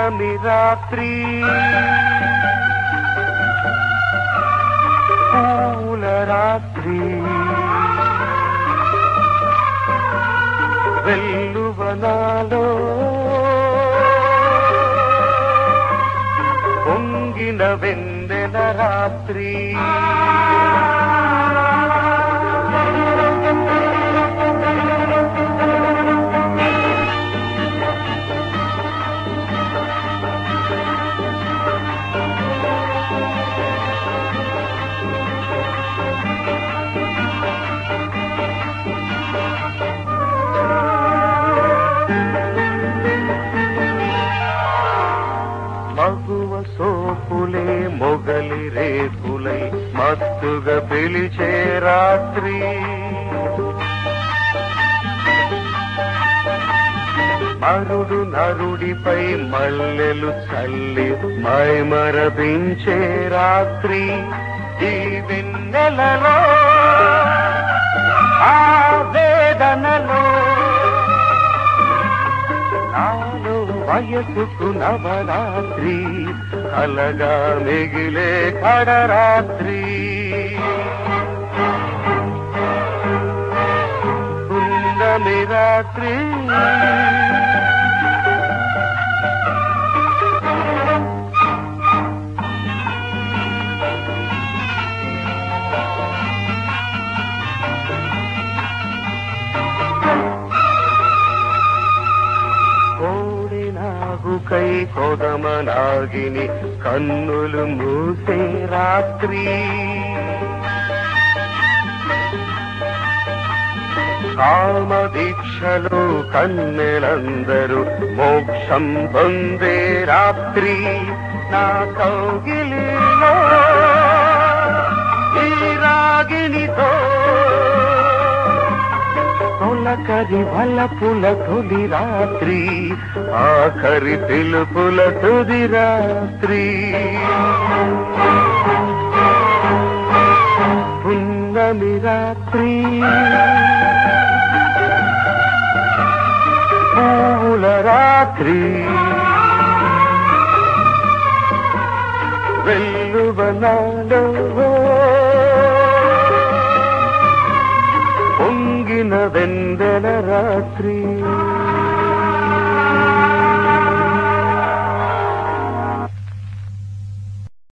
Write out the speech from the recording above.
పున్నమి రాత్రి పూల రాత్రి వెల్లువనాలో పొంగిన వెందెన రాత్రి మగువ సోపులే మొగలి రేపులై మత్తుగా పిలిచే రాత్రి మరుడు నరుడిపై మల్లెలు చల్లి మైమరపించే రాత్రి ఈ వెన్నెలలో ఆ వేదనలో నాలో వయసుకు నవరాత్రి కలగా మిగిలే కడరాత్రి పున్నమి రాత్రి కోడి నాగుకై కొదమనాగిని కన్నులు మూసే రాత్రి కామ దీక్షలు కన్నెలందరూ మోక్షం పొందే రాత్రి నా కౌగిలిలో ఈ రాగినితో తొలకరి వలపుల తొలి రాత్రి ఆఖరి పిలుపుల తుది రాత్రి పున్నమి రాత్రి పూల రాత్రి వెల్లువనాలో పొంగిన వెందెల రాత్రి